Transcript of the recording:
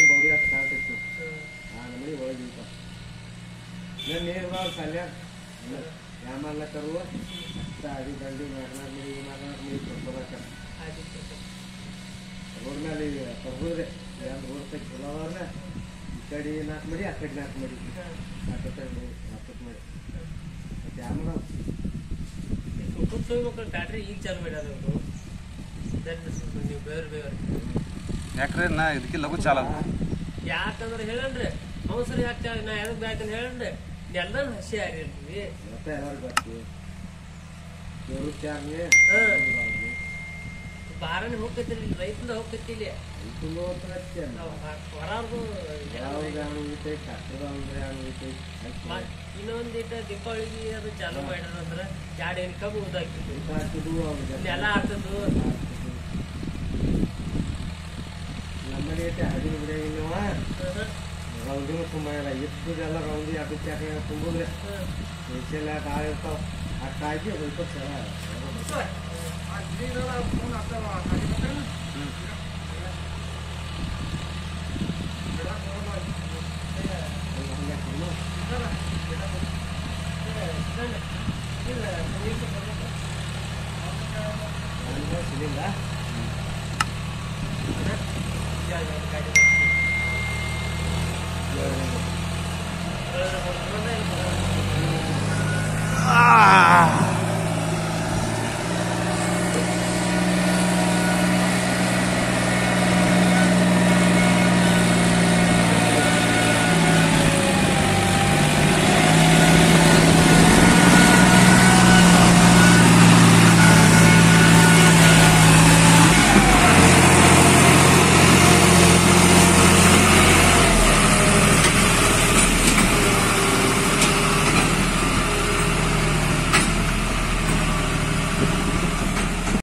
ಏನು ಬೌಡಿ ಅಂತ ಕಾಣ್ತೈತಿ ಆ ನಮ್ಮನೆ ಒಳಗೆ ಇರ್ತಾವ ನಾನು ನೀರು ಬಾ ಕಲ್ಯಾಣ ಯಾಮಲ್ಲ ತರುವ ಅಡಿ ದಂಡಿ ನಾಲ್ಕು ಮಡಿ ನಾಲ್ಕು ಮಡಿ ಕೊಡ್ಕೋಬೇಕ ರೋಡ್ ಮೇಲೆ ತರ್ಬೋದ್ರೆ ಏನು ರೋಡ್ ತಗ ಚಲೋ ಅದಾವ್ರನ್ನ ಈ ಕಡೆ ನಾಲ್ಕು ಮಡಿ ಆ ಕಡೆ ನಾಲ್ಕು ಮಡಿ ನಾಲ್ಕು ಮಡಿ ನಾಲ್ಕು ಮಡಿ ಮತ್ತೆ ಯಾವ ಮಾಡೋ ಬ್ಯಾಟ್ರಿ ಈಗ ಚಾಲು ಮಾಡ್ಯಾರ ಇವ್ರು ನೀವು ಬೇರೆ ಬೇರೆ ಯಾಕ್ರೆ ನಾ ಇದಕ್ಕೆ ಲಘು ಚಾಲ ಯಾಕಂದ್ರೆ ಹೇಳನ್ರಿ ಅವ್ನು ಸರಿ ಹಾಕ್ತಾಳ ನಾ ಎದಕ್ ಬೇಕಂತ ಹೇಳನ್ರಿ ಎಲ್ಲಾನು ಹಸಿ ಆಗಿರ್ತೀವಿ ಮತ್ತೆ ಎಲ್ಲರೂ ಬರ್ತೀವಿ ದೇವ್ರ ಚಾರ್ನಿ ಬಾರನೆ ಹೋಗ್ತೈತಿ ರೈತಂದ ಹೋಗ್ತೈತಿ ಇಲ್ಲಿ ತುಂಬ ಹಚ್ಚ ನಾವು ಹೊರದು ಯಾವ ಗಾಣ ಉಳಿತೈ ಕಟ್ಟದ ಅಂದ್ರೆ ಯಾವ ಉಳಿತೈ ಇನ್ನೊಂದಿಟ ದೀಪಾವಳಿಗೆ ಅದು ಚಾಲು ಮಾಡ್ಯಾರ ಅಂದ್ರೆ ಎರಡು ಏನು ಕಬ್ಬು ಉದಾಕಿತ್ತು ಹಾಕಿದ್ದು ಅವ್ರಿಗೆ ನೆಲ ಆಗ್ತದ್ದು ನಮ್ಮನೆ ಐತೆ ಹದಿನ ಬಿಡಂಗಿಲ್ಲವ ರೌಂಡಿನ ತುಂಬ ಇಲ್ಲ ಎಷ್ಟು ಎಲ್ಲ ರೌಂಡಿ ಅದಕ್ಕೆ ಯಾಕೆ ತುಂಬಿದ್ರೆ ಹೆಚ್ಚೆಲ್ಲ ಕಾಳು ಇರ್ತಾವ ಅಷ್ಟು ಹಾಕಿ ಹೋಗ್ಬೇಕು ಚಲ